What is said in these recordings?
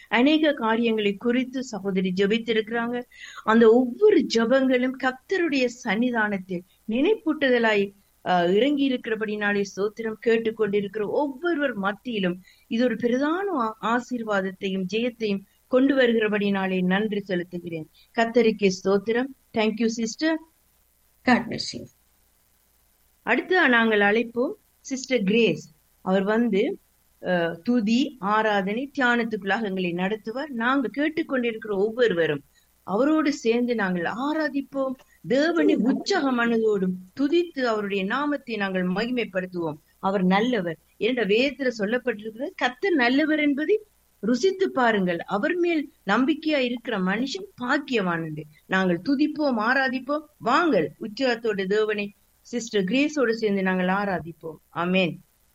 அநேக காரியங்களை குறித்து சகோதரி ஜெபித்திருக்கிறாங்க அந்த ஒவ்வொரு ஜெபங்களும் கர்த்தருடைய சன்னிதானத்தில் நினைப்பூட்டுதலாய் ஆஹ் இறங்கி இருக்கிறபடினாலே ஸ்தோத்திரம் கேட்டுக்கொண்டிருக்கிற ஒவ்வொருவர் மத்தியிலும் இது ஒரு பிரதான ஆ- ஆசீர்வாதத்தையும் ஜெயத்தையும் கொண்டு வருகிறபடினாலே நன்றி செலுத்துகிறேன் கத்தரிக்கு ஸ்தோத்திரம் thank you sister God bless you. அடுத்து நாங்கள் அழைப்போம் சிஸ்டர் கிரேஸ் அவர் வந்து அஹ், துதி ஆராதனை தியானத்துக்குள்ளாக எங்களை நடத்துவார் நாங்க கேட்டுக்கொண்டிருக்கிற ஒவ்வொருவரும் அவரோடு சேர்ந்து நாங்கள் ஆராதிப்போம் தேவனை உற்சாக மனதோடும் துதித்து அவருடைய நாமத்தை நாங்கள் மகிமைப்படுத்துவோம் அவர் நல்லவர் என்ற வேதத்துல சொல்லப்பட்டிருக்கிற கத்தர் நல்லவர் என்பதை ருசித்து பாருங்கள் அவர் மேல் நம்பிக்கையா இருக்கிற மனுஷன் பாக்கியவானது நாங்கள் துதிப்போம் ஆராதிப்போம் வாங்கள் உற்சாகத்தோட தேவனை சிஸ்டர் கிரேஸோடு சேர்ந்து நாங்கள் ஆராதிப்போம் amen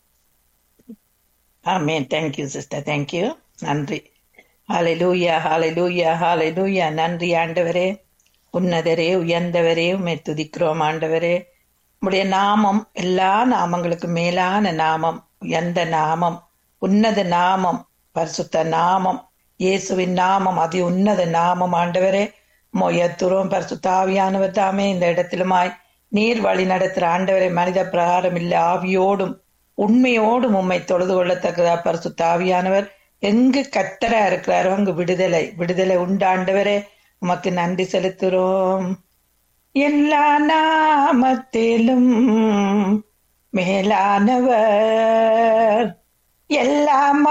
amen thank you sister thank you நன்றி ஹalleluya ஹalleluya ஹalleluya நன்றி ஆண்டவரே உன்னதரே உயர்ந்தவரே உம்மை துதிக்கிறோம் ஆண்டவரே உம்முடைய நாமம் எல்லா நாமங்களுக்கும் மேலான நாமம் உயர்ந்த நாமம் உன்னத நாமம் பரிசுத்த நாமம் இயேசுவின் நாமம் அதி உன்னத நாமம் ஆண்டவரே மொயத்துறோம் பரிசுத்த ஆவியானவர் தாமே இந்த இடத்திலுமாய் நீர் வழி நடத்துற ஆண்டவரை மனித பிரகாரம் இல்ல ஆவியோடும் உண்மையோடும் உம்மை தொழுது கொள்ளத்தக்கதா பரிசுத்த ஆவியானவர் எங்கு கத்தரா இருக்கிறாரோ அங்கு விடுதலை விடுதலை உண்டாண்டவரே உமக்கு நன்றி செலுத்துறோம் எல்லா நாமத்திலும் மேலானவர் எல்லா